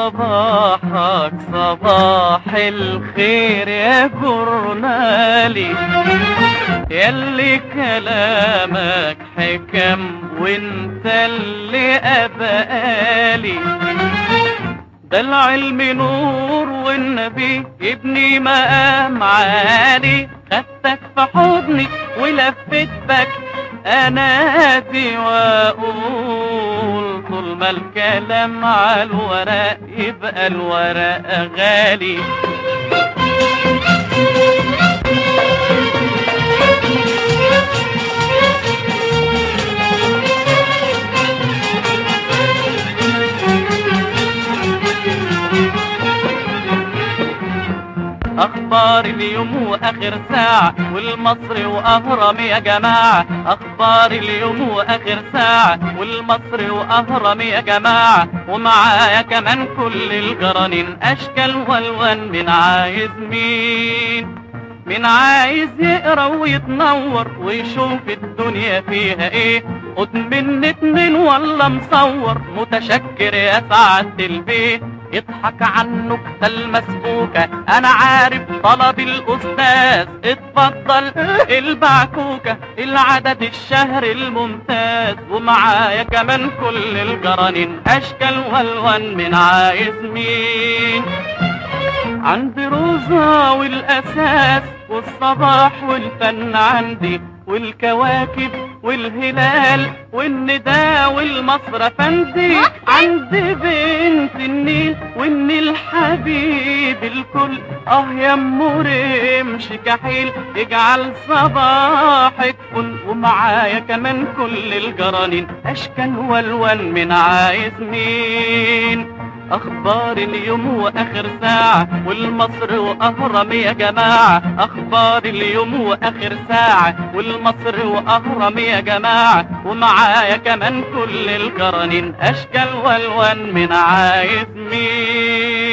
صباحك صباح الخير يا جورنالي يلي كلامك حكم وانت اللي أبقالي ده العلم نور والنبي ابني مقام عالي خدتك في حضني ولفت بك انادي واقول طول ما الكلام على الورق يبقى الورق غالي اخبار اليوم واخر ساعة والمصري واهرم يا جماعة اخبار اليوم واخر ساعة والمصري واهرم يا جماعة ومعايا كمان كل الجرانين اشكال والوان من عايز مين من عايز يقرا ويتنور ويشوف الدنيا فيها ايه خد من اتنين ولا مصور متشكر يا سعادة البيه اضحك عن النكتة المسبوكة انا عارف طلب الاستاذ اتفضل البعكوكة العدد الشهر الممتاز ومعايا كمان كل الجرانين اشكال والوان من عايز مين عندي روزة والأساس والصباح والفن عندي والكواكب والهلال والنداء والمصر فندي عندي بنت النيل والنيل حبيب الكل اه يا رمش كحيل اجعل صباحك فل ومعايا كمان كل الجرانين اشكال والوان من عايز مين اخبار اليوم واخر ساعة والمصر واهرم يا جماعة اخبار اليوم واخر ساعة والمصر واهرم يا جماعة ومعايا كمان كل القرنين اشكال والوان من عايز مين